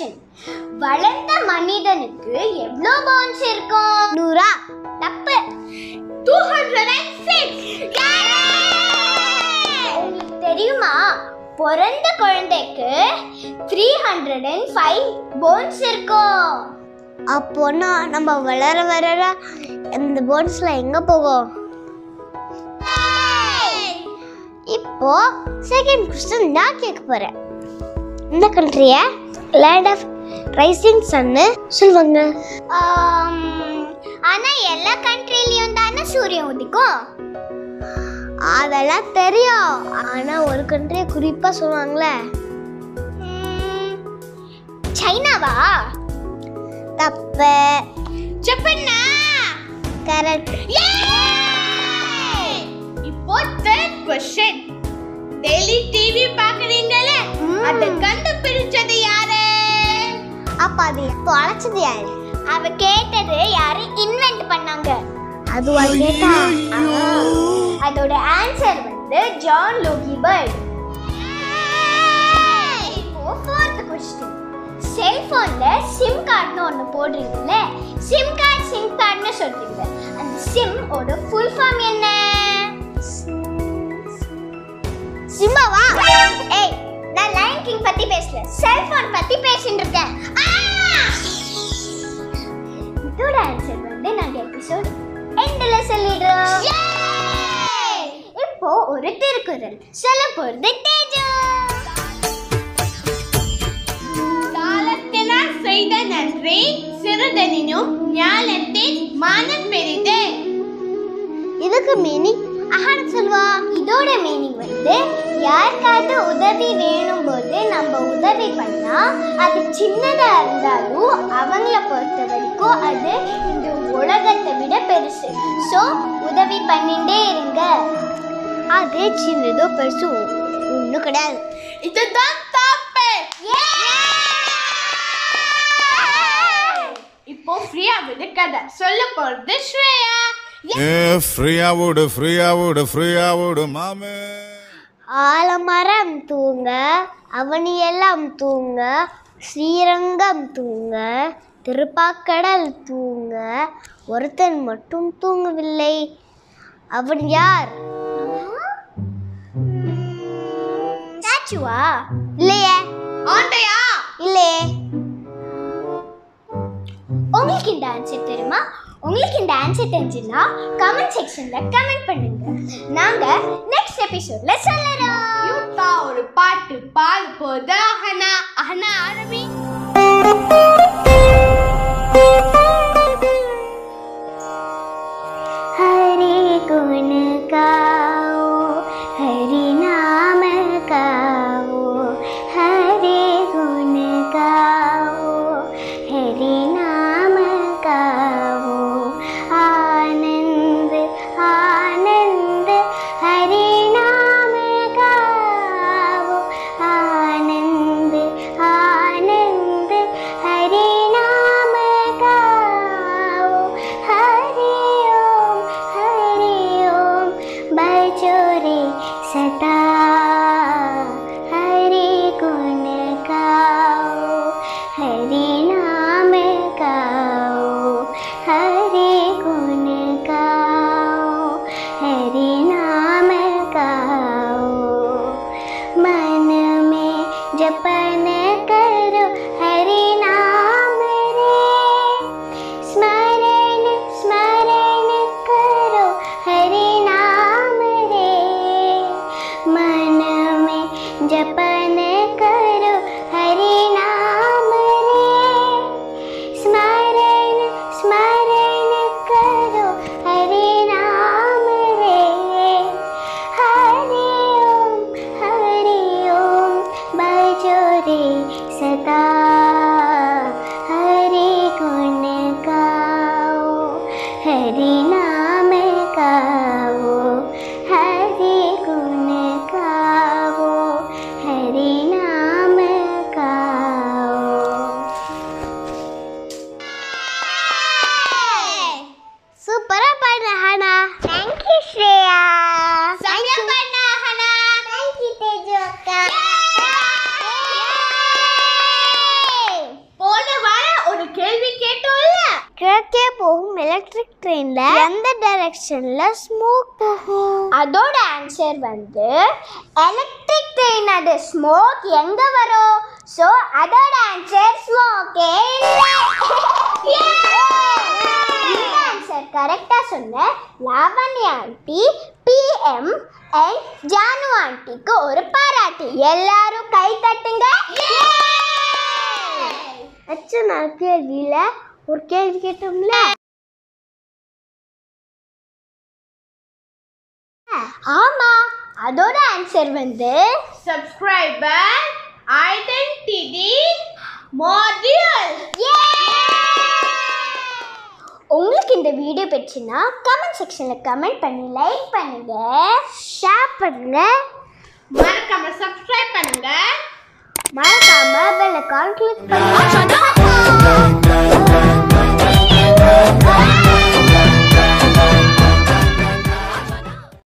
Question வளர்ந்த மனிதனுக்கு எவ்வளோ போன்ஸ் இருக்கும் நூறா தப்பு டூ ஹண்ட்ரட் அண்ட் சிக்ஸ் உங்களுக்கு தெரியுமா பிறந்த குழந்தைக்கு three hundred and five bones இருக்கும் அப்போனா நம்ம வளர வளர இந்த போன்ஸ்ல எங்க போகும் இப்போ செகண்ட் கொஸ்டின் நான் கேட்க போறேன் இந்த கண்ட்ரிய லேண்ட் ஆஃப் ரைசிங் சன்னு சொல்லுவாங்க ஆம், ஆனா எல்லா கண்ட்ரிலயும் தானே சூரியன் உதிக்கும் அதெல்லாம் தெரியும் ஆனா ஒரு கண்ட்ரிய குறிப்பா சொல்லுவாங்களே ம், சைனாவா தப்பு ஜப்பானா கரெக்ட் இப்போ தேர்ட் கொஸ்டின் டெய்லி டிவி பாக்குறீங்களே அதை கண்டுபிடிச்சது யாரு அப்ப அது தொலைச்சது யாரு அவ கேட்டது யாரு இன்வென்ட் பண்ணாங்க அதுவா கேட்டா அதோட ஆன்சர் வந்து ஜான் லூகி பர்ட் இப்போ ஃபோர்த் கொஸ்டின் செல்போன்ல சிம் கார்டுன்னு ஒன்று போடுறீங்கல்ல சிம் கார்டு சிம் கார்டுன்னு சொல்றீங்க அந்த சிம் ஓட ஃபுல் ஃபார்ம் என்ன சிம்மாவா ஏய் நான் லைன் கிங் பத்தி பேசல செல்போன் பத்தி பேசிட்டு இருக்கேன் ஆ! இதோட ஆன்சர் வந்து நாங்க எபிசோட் எண்ட்ல சொல்லிடுறோம் இப்போ ஒரு திருக்குறள் சொல்ல போறது தேஜு காலத்தினால் செய்த நன்றி சிறுதனினும் ஞானத்தின் மானம் பெரிது இதுக்கு மீனிங் அஹான சொல்வா இதோட மீனிங் வந்து யாருக்காவது உதவி வேணும் போது நம்ம உதவி பண்ணா அது சின்னதா இருந்தாலும் அவங்கள பொறுத்த வரைக்கும் அது இந்த உலகத்தை விட பெருசு ஸோ உதவி பண்ணிட்டே இருங்க அது சின்னதோ பெருசு ஒன்றும் கிடையாது இதுதான் தப்பு இப்போ ஃப்ரீயா விடு கதை சொல்ல போறது ஸ்ரேயா ஏ ஃப்ரீயா விடு ஃப்ரீயா விடு ஃப்ரீயா விடு மாமே ஆலமரம் தூங்க அவனியெல்லாம் தூங்க ஸ்ரீரங்கம் தூங்க திருப்பாக்கடல் தூங்க ஒருத்தன் மட்டும் தூங்கவில்லை அவன் யார் ஸ்டாச்சுவா இல்லையே ஆண்டையா இல்லையே உங்களுக்கு இந்த ஆன்சர் தெரியுமா உங்களுக்கு இந்த ஆன்சர் தெரிஞ்சுன்னா கமெண்ட் செக்ஷன்ல கமெண்ட் பண்ணுங்க நாங்க நெக்ஸ்ட் எபிசோட்ல சொல்லறோம் யூட்டா ஒரு பாட்டு பாடு போது அஹனா அஹனா ஆரம்பி हरे गुण गाओ हरि नाम गाओ हरे गुण गाओ हरि नाम गाओ आनंद आनंद हरि नाम गाओ आनंद आनंद हरि नाम गाओ हरि ओम हरि ओम बजो रे सदा हरि गुण गाओ हरि नाम गाओ हरि गुण गाओ हरि नाम गाओ मन में जपन करो हरि नाम रे स्मरण स्मरण करो हरि नाम रे मन में जपन करो हरि नाम रे स्मरण स्मरण करो हरि नाम रे हरि ओम हरि ओम बजो रे सदा हरि गुण गाओ हरि नाम गाओ हरि गुण गाओ हरि नाम गाओ சூப்பரா பாடுற ஹானா தேங்க்யூ ஸ்ரேயா சமயம் பண்ண அஹனா தேங்க்யூ தேஜு அக்கா டைரக்ஷன்ல ஸ்மோக் போகும் அதோட ஆன்சர் வந்து எலக்ட்ரிக் ட்ரெயின் அது ஸ்மோக் எங்க வரும் ஸோ அதோட ஆன்சர் ஸ்மோக்கே இந்த ஆன்சர் கரெக்டா சொன்ன Lavanya aunty PM and Janu ஆண்டிக்கு ஒரு பாராட்டு எல்லாரும் கை தட்டுங்க அச்சு நான் கேள்வியில ஒரு கேள்வி கேட்டோம்ல ஆமா அதோட ஆன்சர் வந்து சப்ஸ்கிரைபர் ஐடென்டிட்டி மாடியூல் உங்களுக்கு இந்த வீடியோ பிடிச்சுன்னா கமெண்ட் செக்ஷனில் கமெண்ட் பண்ணி லைக் பண்ணுங்க ஷேர் பண்ணுங்க மறக்காம சப்ஸ்கிரைப் பண்ணுங்க மறக்காம பெல் ஐகான் கிளிக் பண்ணுங்க